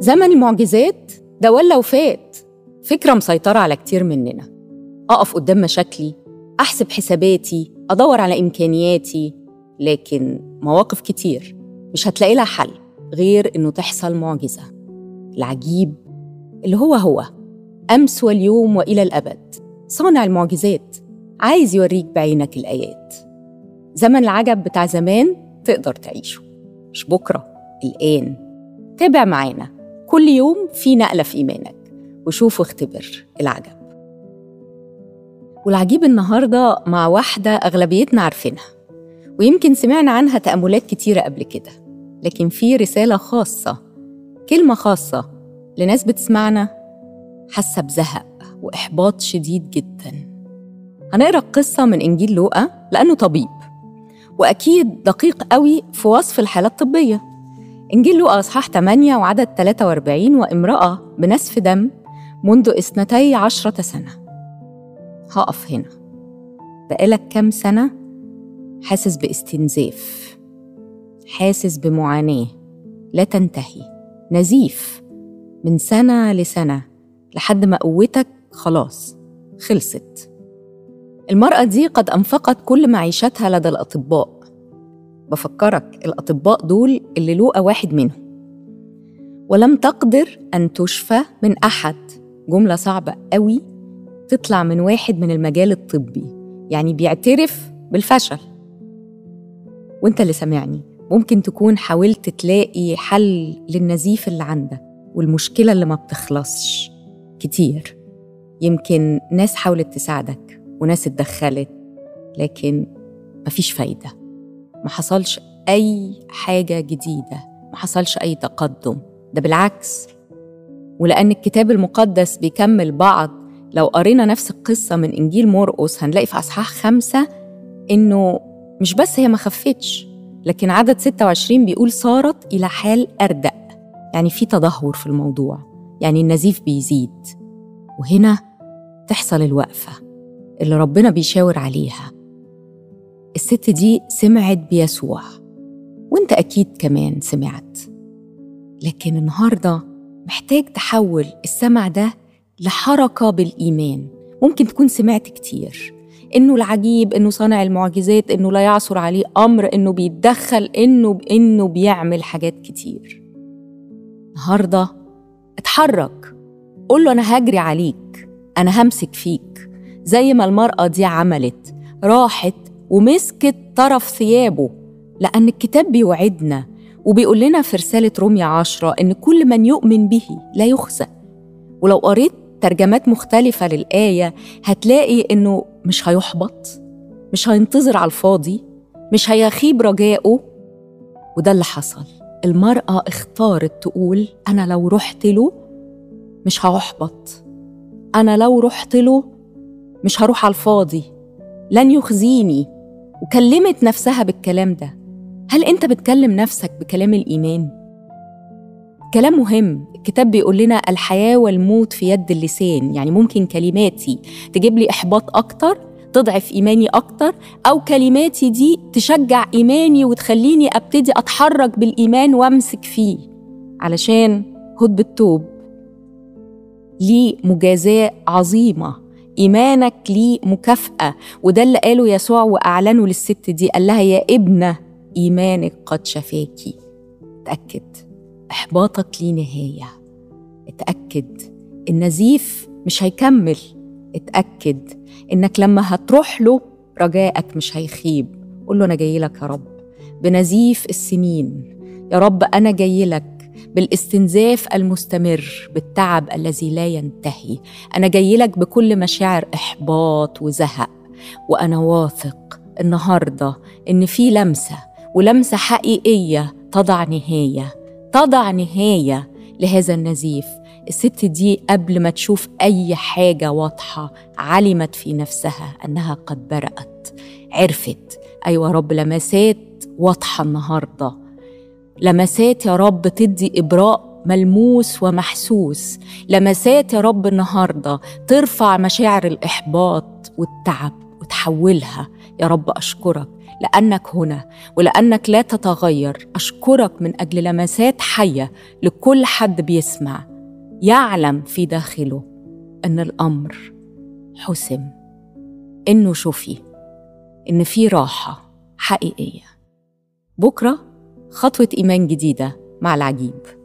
زمن المعجزات ده ولا وفات فكرة مسيطرة على كتير مننا أقف قدام مشاكلي أحسب حساباتي أدور على إمكانياتي لكن مواقف كتير مش هتلاقي لها حل غير إنه تحصل معجزة العجيب اللي هو هو أمس واليوم وإلى الأبد صانع المعجزات عايز يوريك بعينك الآيات زمن العجب بتاع زمان تقدر تعيشه مش بكرة الآن تابع معانا كل يوم في نقلة في إيمانك وشوف واختبر العجب والعجيب النهاردة مع واحدة أغلبيتنا عارفينها ويمكن سمعنا عنها تأملات كتيرة قبل كده لكن في رسالة خاصة كلمة خاصة لناس بتسمعنا حاسة بزهق وإحباط شديد جدا هنقرأ قصة من إنجيل لوقا لأنه طبيب وأكيد دقيق قوي في وصف الحالة الطبية إنجيل لوقا أصحاح 8 وعدد 43 وامرأة بنسف دم منذ اثنتي عشرة سنة هقف هنا بقالك كام سنة حاسس باستنزاف حاسس بمعاناة لا تنتهي نزيف من سنة لسنة لحد ما قوتك خلاص خلصت المرأة دي قد أنفقت كل معيشتها لدى الأطباء بفكرك الأطباء دول اللي لوقا واحد منهم ولم تقدر أن تشفى من أحد جملة صعبة قوي تطلع من واحد من المجال الطبي يعني بيعترف بالفشل وانت اللي سامعني ممكن تكون حاولت تلاقي حل للنزيف اللي عندك والمشكلة اللي ما بتخلصش كتير يمكن ناس حاولت تساعدك وناس اتدخلت لكن مفيش فايدة ما حصلش أي حاجة جديدة ما حصلش أي تقدم ده بالعكس ولأن الكتاب المقدس بيكمل بعض لو قرينا نفس القصة من إنجيل مرقس هنلاقي في أصحاح خمسة إنه مش بس هي ما خفتش لكن عدد 26 بيقول صارت إلى حال أردأ يعني في تدهور في الموضوع يعني النزيف بيزيد وهنا تحصل الوقفة اللي ربنا بيشاور عليها الست دي سمعت بيسوع وانت أكيد كمان سمعت لكن النهارده محتاج تحول السمع ده لحركة بالإيمان ممكن تكون سمعت كتير إنه العجيب إنه صانع المعجزات إنه لا يعثر عليه أمر إنه بيتدخل إنه إنه بيعمل حاجات كتير النهارده اتحرك قول له أنا هجري عليك أنا همسك فيك زي ما المرأة دي عملت راحت ومسكت طرف ثيابه لأن الكتاب بيوعدنا وبيقول لنا في رسالة رومية عشرة إن كل من يؤمن به لا يخزى ولو قريت ترجمات مختلفة للآية هتلاقي إنه مش هيحبط مش هينتظر على الفاضي مش هيخيب رجائه وده اللي حصل المرأة اختارت تقول أنا لو رحت له مش هحبط أنا لو رحت له مش هروح على الفاضي لن يخزيني وكلمت نفسها بالكلام ده هل أنت بتكلم نفسك بكلام الإيمان؟ كلام مهم الكتاب بيقول لنا الحياة والموت في يد اللسان يعني ممكن كلماتي تجيب لي إحباط أكتر تضعف إيماني أكتر أو كلماتي دي تشجع إيماني وتخليني أبتدي أتحرك بالإيمان وأمسك فيه علشان هد بالتوب ليه مجازاة عظيمة إيمانك ليه مكافأة وده اللي قاله يسوع وأعلنه للست دي قال لها يا ابنة إيمانك قد شفاكي اتأكد إحباطك ليه نهاية اتأكد النزيف مش هيكمل اتأكد إنك لما هتروح له رجائك مش هيخيب قول له أنا جاي لك يا رب بنزيف السنين يا رب أنا جاي لك بالاستنزاف المستمر بالتعب الذي لا ينتهي أنا جاي لك بكل مشاعر إحباط وزهق وأنا واثق النهاردة إن في لمسة ولمسة حقيقية تضع نهاية تضع نهاية لهذا النزيف الست دي قبل ما تشوف أي حاجة واضحة علمت في نفسها أنها قد برأت عرفت أيوة رب لمسات واضحة النهاردة لمسات يا رب تدي إبراء ملموس ومحسوس لمسات يا رب النهاردة ترفع مشاعر الإحباط والتعب وتحولها يا رب أشكرك لأنك هنا ولأنك لا تتغير أشكرك من أجل لمسات حية لكل حد بيسمع يعلم في داخله أن الأمر حسم إنه شفي إن في راحة حقيقية بكرة خطوة إيمان جديدة مع العجيب